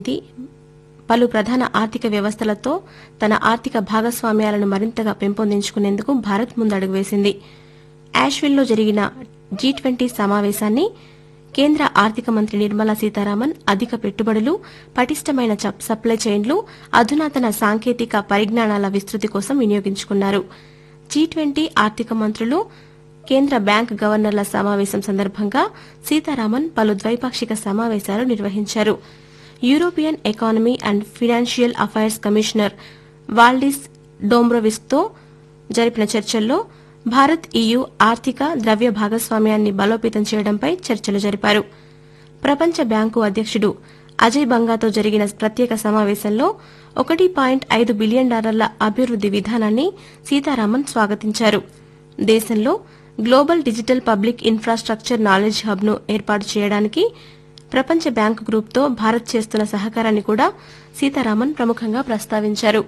ఇది పలు ప్రధాన ఆర్థిక వ్యవస్థలతో తన ఆర్థిక భాగస్వామ్యాలను మరింతగా పెంపొందించుకునేందుకు భారత్ ముందడుగు వేసింది యాష్విల్లో జరిగిన జీ ట్వంటీ సమావేశాన్ని కేంద్ర ఆర్థిక మంత్రి నిర్మలా సీతారామన్ అధిక పెట్టుబడులు పటిష్టమైన చప్- సప్లై చైన్లు అధునాతన సాంకేతిక పరిజ్ఞానాల విస్తృతి కోసం వినియోగించుకున్నారు జీ ట్వంటీ ఆర్థిక మంత్రులు కేంద్ర బ్యాంక్ గవర్నర్ల సమావేశం సందర్భంగా సీతారామన్ పలు ద్వైపాక్షిక సమావేశాలు నిర్వహించారు European economy and financial affairs commissioner Valdis డోంబ్రోవిస్తో జరిపిన చర్చల్లో భారత్ ఈయూ ఆర్థిక ద్రవ్య భాగస్వామ్యాన్ని బలోపేతం చేయడంపై చర్చలు జరిపారు ప్రపంచ బ్యాంకు అధ్యక్షుడు అజయ్ బంగాతో జరిగిన ప్రత్యేక సమావేశంలో ఒకటి పాయింట్ ఐదు బిలియన్ డాలర్ల అభివృద్ది విధానాన్ని సీతారామన్ స్వాగతించారు దేశంలో global digital public infrastructure knowledge హబ్ను ఏర్పాటు చేయడానికి ప్రపంచ బ్యాంకు గ్రూప్తో భారత్ చేస్తున్న సహకారాన్ని కూడా సీతారామన్ ప్రముఖంగా ప్రస్తావించారు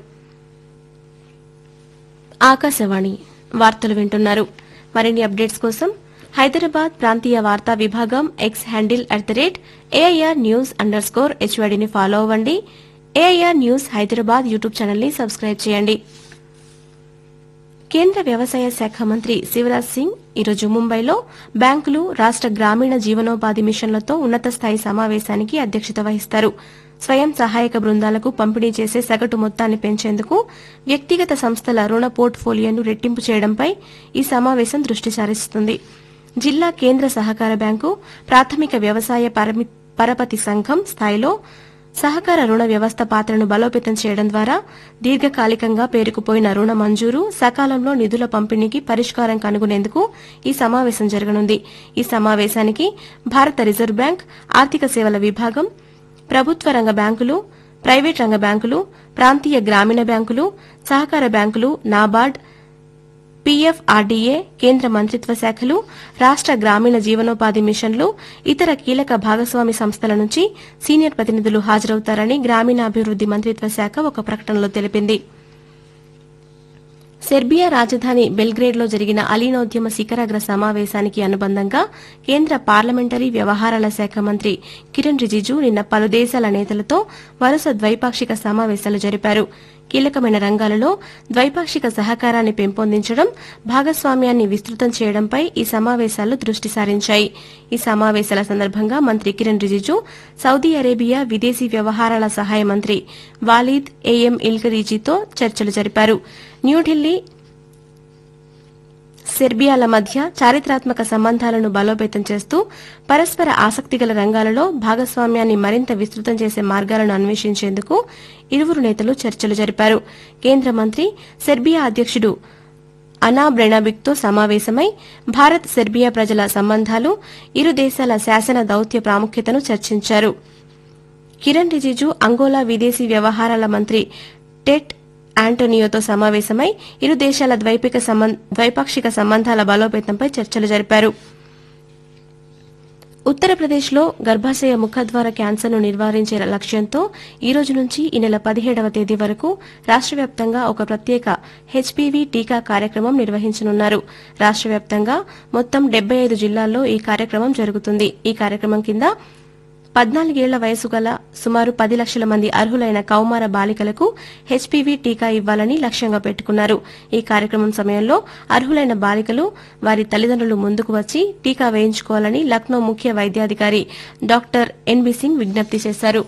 ఆకాశవాణి వార్తలు వింటున్నారు మరిన్ని అప్డేట్స్ కోసం హైదరాబాద్ ప్రాంతీయ వార్తా విభాగం X handle at the rate AIR news underscore హెచ్వైడిని ఫాలో అవ్వండి AIR news Hyderabad YouTube channel ని సబ్స్క్రైబ్ చేయండి కేంద్ర వ్యవసాయ శాఖ మంత్రి శివరాజ్ సింగ్ ఈరోజు ముంబైలో బ్యాంకులు రాష్ట గ్రామీణ జీవనోపాధి మిషన్లతో ఉన్నత స్థాయి సమావేశానికి అధ్యక్షత వహిస్తారు స్వయం సహాయక బృందాలకు పంపిణీ చేసే సగటు మొత్తాన్ని పెంచేందుకు వ్యక్తిగత సంస్థల రుణ పోర్ట్ఫోలియోను రెట్టింపు చేయడంపై ఈ సమావేశం దృష్టి సారిస్తుంది జిల్లా కేంద్ర సహకార బ్యాంకు ప్రాథమిక వ్యవసాయ పరమి- పరపతి సంఘం స్థాయిలో సహకార రుణ వ్యవస్థ పాత్రను బలోపేతం చేయడం ద్వారా దీర్ఘకాలికంగా పేరుకుపోయిన రుణ మంజూరు సకాలంలో నిధుల పంపిణీకి పరిష్కారం కనుగొనేందుకు ఈ సమావేశం జరగనుంది ఈ సమావేశానికి భారత రిజర్వ్ బ్యాంక్ ఆర్థిక సేవల విభాగం ప్రభుత్వ రంగ బ్యాంకులు ప్రైవేట్ రంగ బ్యాంకులు ప్రాంతీయ గ్రామీణ బ్యాంకులు సహకార బ్యాంకులు నాబార్డ్ పీఎఫ్ఆర్డీఏ కేంద్ర మంత్రిత్వ శాఖలు రాష్ట గ్రామీణ జీవనోపాధి మిషన్లు ఇతర కీలక భాగస్వామి సంస్థల నుంచి సీనియర్ ప్రతినిధులు హాజరవుతారని గ్రామీణాభివృద్ది మంత్రిత్వ శాఖ ఒక ప్రకటనలో తెలిపింది సెర్బియా రాజధాని బెల్గ్రేడ్లో జరిగిన అలీనోద్యమ శిఖరాగ్ర సమావేశానికి అనుబంధంగా కేంద్ర పార్లమెంటరీ వ్యవహారాల శాఖ మంత్రి కిరణ్ రిజిజు నిన్న పలు దేశాల నేతలతో వరుస ద్వైపాక్షిక సమావేశాలు జరిపారు కీలకమైన రంగాలలో ద్వైపాక్షిక సహకారాన్ని పెంపొందించడం భాగస్వామ్యాన్ని విస్తృతం చేయడంపై ఈ సమావేశాలు దృష్టి సారించాయి ఈ సమావేశాల సందర్భంగా మంత్రి కిరణ్ రిజిజు సౌదీ అరేబియా విదేశీ వ్యవహారాల సహాయ మంత్రి వాలీద్ ఏఎం ఇల్కరీజీతో చర్చలు జరిపారు న్యూఢిల్లీ సెర్బియాల మధ్య చారిత్రాత్మక సంబంధాలను బలోపేతం చేస్తూ పరస్పర ఆసక్తిగల రంగాలలో భాగస్వామ్యాన్ని మరింత విస్తృతం చేసే మార్గాలను అన్వేషించేందుకు ఇరువురు నేతలు చర్చలు జరిపారు కేంద్ర మంత్రి సెర్బియా అధ్యక్షుడు అనా బ్రెనాబిక్తో సమావేశమై భారత్ సెర్బియా ప్రజల సంబంధాలు ఇరు దేశాల శాసన దౌత్య ప్రాముఖ్యతను చర్చించారు కిరణ్ రిజిజు అంగోలా విదేశీ వ్యవహారాల మంత్రి టెట్ ఆంటోనియోతో సమావేశమై ఇరు దేశాల ద్వైపిక సంబం- ద్వైపాక్షిక సంబంధాల బలోపేతంపై చర్చలు జరిపారు ఉత్తరప్రదేశ్లో గర్భాశయ ముఖద్వార క్యాన్సర్ను నివారించే లక్ష్యంతో ఈ రోజు నుంచి ఈ నెల పదిహేడవ తేదీ వరకు రాష్ట్ర వ్యాప్తంగా ఒక ప్రత్యేక హెచ్పీవీ టీకా కార్యక్రమం నిర్వహించనున్నారు రాష్ట్ర వ్యాప్తంగా మొత్తం డెబ్బై ఐదు జిల్లాల్లో ఈ కార్యక్రమం జరుగుతుంది ఈ కార్యక్రమం కింద పద్నాలుగేళ్ల వయసు గల సుమారు పది లక్షల మంది అర్హులైన కౌమార బాలికలకు హెచ్పీవీ టీకా ఇవ్వాలని లక్ష్యంగా పెట్టుకున్నారు ఈ కార్యక్రమం సమయంలో అర్హులైన బాలికలు వారి తల్లిదండ్రులు ముందుకు వచ్చి టీకా వేయించుకోవాలని లక్నో ముఖ్య వైద్యాధికారి డాక్టర్ ఎన్బి సింగ్ విజ్ఞప్తి చేశారు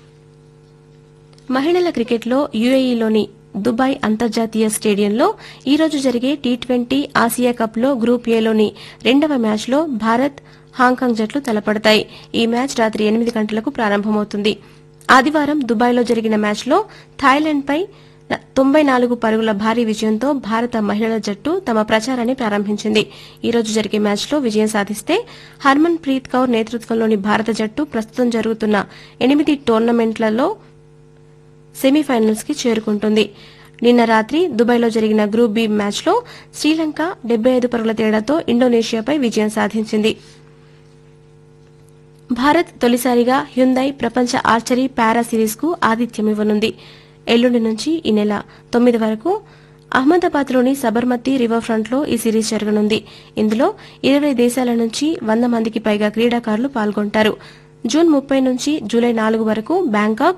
మహిళల క్రికెట్లో యుఏఈలోని దుబాయ్ అంతర్జాతీయ స్టేడియంలో ఈ రోజు జరిగే టీ ట్వంటీ ఆసియా కప్లో గ్రూప్ ఏలోని రెండవ మ్యాచ్లో భారత్ హాంకాంగ్ జట్లు తలపడతాయి ఈ మ్యాచ్ రాత్రి ఎనిమిది గంటలకు ప్రారంభమవుతుంది ఆదివారం దుబాయ్లో జరిగిన మ్యాచ్లో థాయిలాండ్పై తొంభై నాలుగు పరుగుల భారీ విజయంతో భారత మహిళల జట్టు తమ ప్రచారాన్ని ప్రారంభించింది ఈ రోజు జరిగే మ్యాచ్లో విజయం సాధిస్తే హర్మన్ ప్రీత్ కౌర్ నేతృత్వంలోని భారత జట్టు ప్రస్తుతం జరుగుతున్న ఎనిమిది టోర్నమెంట్లలో సెమీఫైనల్స్ కి చేరుకుంటుంది నిన్న రాత్రి దుబాయ్లో జరిగిన గ్రూప్ బి మ్యాచ్లో శ్రీలంక డెబ్బై ఐదు పరుగుల తేడాతో ఇండోనేషియాపై విజయం సాధించింది భారత్ తొలిసారిగా హ్యుందై ప్రపంచ ఆర్చరీ పారా సిరీస్ కు ఆతిథ్యమివ్వనుంది ఎల్లుండి నుంచి ఈ నెల తొమ్మిది వరకు అహ్మదాబాద్లోని సబర్మతి రివర్ ఫ్రంట్లో ఈ సిరీస్ జరగనుంది ఇందులో ఇరవై దేశాల నుంచి వంద మందికి పైగా క్రీడాకారులు పాల్గొంటారు జూన్ ముప్పై నుంచి జూలై నాలుగు వరకు బ్యాంకాక్